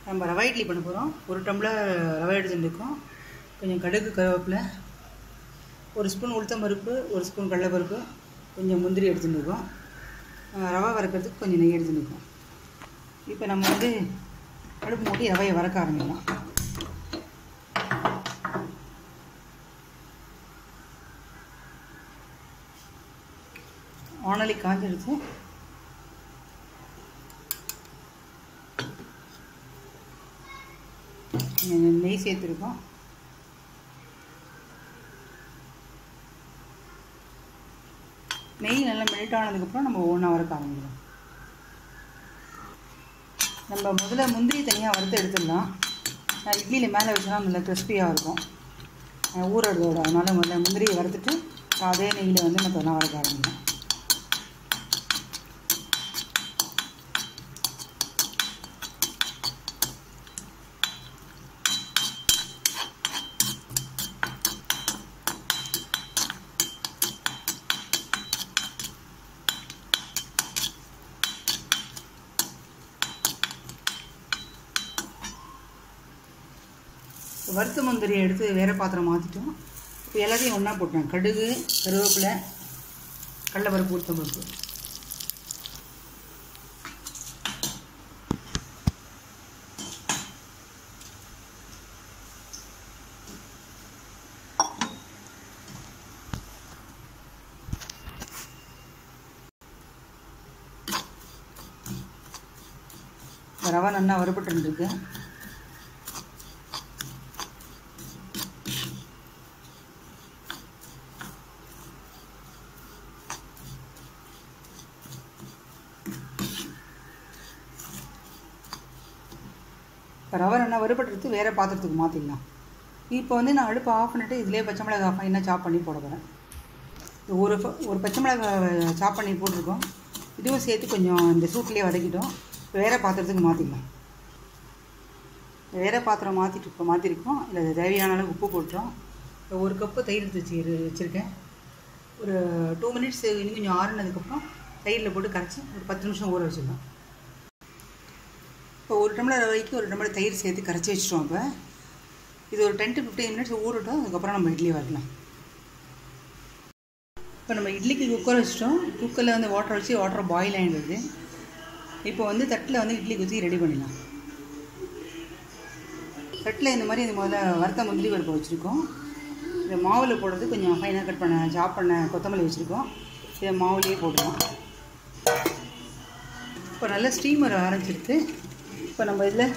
நம்ம ரவை இட்லி பண்ண போகிறோம் ஒரு டம்ளர் ரவை எடுத்துட்டுருக்கோம் கொஞ்சம் கடுகு கருவேப்பிலை ஒரு ஸ்பூன் உளுத்தம்பருப்பு ஒரு ஸ்பூன் கடலைப்பருப்பு கொஞ்சம் முந்திரி எடுத்துட்டுருக்கோம் ரவை வறுக்கிறதுக்கு கொஞ்சம் நெய் எடுத்துட்டுருக்கோம் இப்போ நம்ம வந்து அடுப்பு மூட்டி ரவையை வறுக்க ஆரம்பிக்கலாம் வானொலி காஞ்சிடுச்சு கொஞ்சம் நெய் சேர்த்துருக்கோம் நெய் நல்லா மெல்ட் ஆனதுக்கப்புறம் நம்ம ஒவ்வொன்றா வறுக்க ஆரம்பிக்கலாம் நம்ம முதல்ல முந்திரி தனியாக வறுத்து எடுத்துடலாம் நான் இட்லியில் மேலே வச்சோன்னா நல்லா கிறிஸ்பியாக இருக்கும் ஊறுறதோட அதனால் முதல்ல முந்திரியை வறுத்துட்டு அதே நெய்யில் வந்து நம்ம ஒன்றா வறுக்க ஆரம்பிக்கலாம் வறுத்த முந்திரியை எடுத்து வேறு பாத்திரம் மாற்றிட்டோம் இப்போ எல்லாத்தையும் ஒன்றா போட்டேன் கடுகு கருவேப்பிலை கடலைப்பருப்பு உளுத்தம் பருப்பு ரவை நல்லா வறுபட்டுருக்கு இப்போ ரவை நல்லா வறுபட்டுறது வேறு பாத்திரத்துக்கு மாற்றிடலாம் இப்போ வந்து நான் அடுப்பு ஆஃப் பண்ணிவிட்டு இதிலே பச்சை மிளகாய் ஃபைனாக சாப் பண்ணி போட போகிறேன் ஒரு ஒரு பச்சை மிளகாய் சாப் பண்ணி போட்டிருக்கோம் இதுவும் சேர்த்து கொஞ்சம் இந்த சூட்லேயே வதக்கிட்டோம் வேறு பாத்திரத்துக்கு மாற்றிடலாம் வேறு பாத்திரம் மாற்றிட்டு இப்போ மாற்றிருக்கோம் இல்லை தேவையான அளவு உப்பு போட்டுறோம் ஒரு கப்பு தயிர் எடுத்து வச்சு வச்சுருக்கேன் ஒரு டூ மினிட்ஸ் இன்னும் கொஞ்சம் ஆறுனதுக்கப்புறம் தயிரில் போட்டு கரைச்சி ஒரு பத்து நிமிஷம் ஊற வச்சிடலாம் இப்போ ஒரு டம்ளர் ரவைக்கு ஒரு டம்ளர் தயிர் சேர்த்து கரைச்சி வச்சிட்டோம் இப்போ இது ஒரு டென் டு ஃபிஃப்டீன் மினிட்ஸ் ஊறட்டும் அதுக்கப்புறம் நம்ம இட்லி வரலாம் இப்போ நம்ம இட்லிக்கு குக்கர் வச்சிட்டோம் குக்கரில் வந்து வாட்டர் வச்சு வாட்டர் பாயில் ஆகிடுது இப்போ வந்து தட்டில் வந்து இட்லி குத்தி ரெடி பண்ணிடலாம் தட்டில் இந்த மாதிரி இந்த முதல்ல வறுத்த முந்திரி பருப்பு வச்சுருக்கோம் இந்த மாவில் போடுறது கொஞ்சம் ஃபைனாக கட் பண்ண சாப் பண்ண கொத்தமல்லி வச்சுருக்கோம் இதை மாவுலேயே போட்டுருவோம் இப்போ நல்லா ஸ்டீமர் ஆரம்பிச்சிருக்கு இப்போ நம்ம இதில்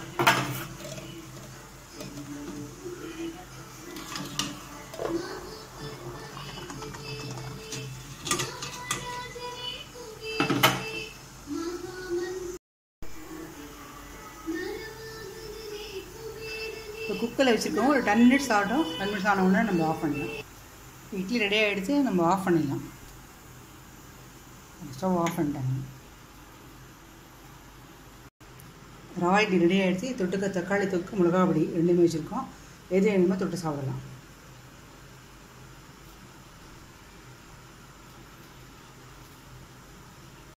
இப்போ குக்கரில் வச்சுருக்கோம் ஒரு டென் மினிட்ஸ் ஆகட்டும் டென் மினிட்ஸ் ஆன உடனே நம்ம ஆஃப் பண்ணிடலாம் இட்லி ரெடி ஆகிடுச்சு நம்ம ஆஃப் பண்ணிடலாம் ஸ்டவ் ஆஃப் பண்ணிட்டாங்க ரவா இட்லி ரெடி ஆகிடுச்சு தொட்டுக்க தக்காளி தொக்கு மிளகா பொடி ரெண்டுமே வச்சுருக்கோம் எது வேணுமோ தொட்டு சாப்பிடலாம்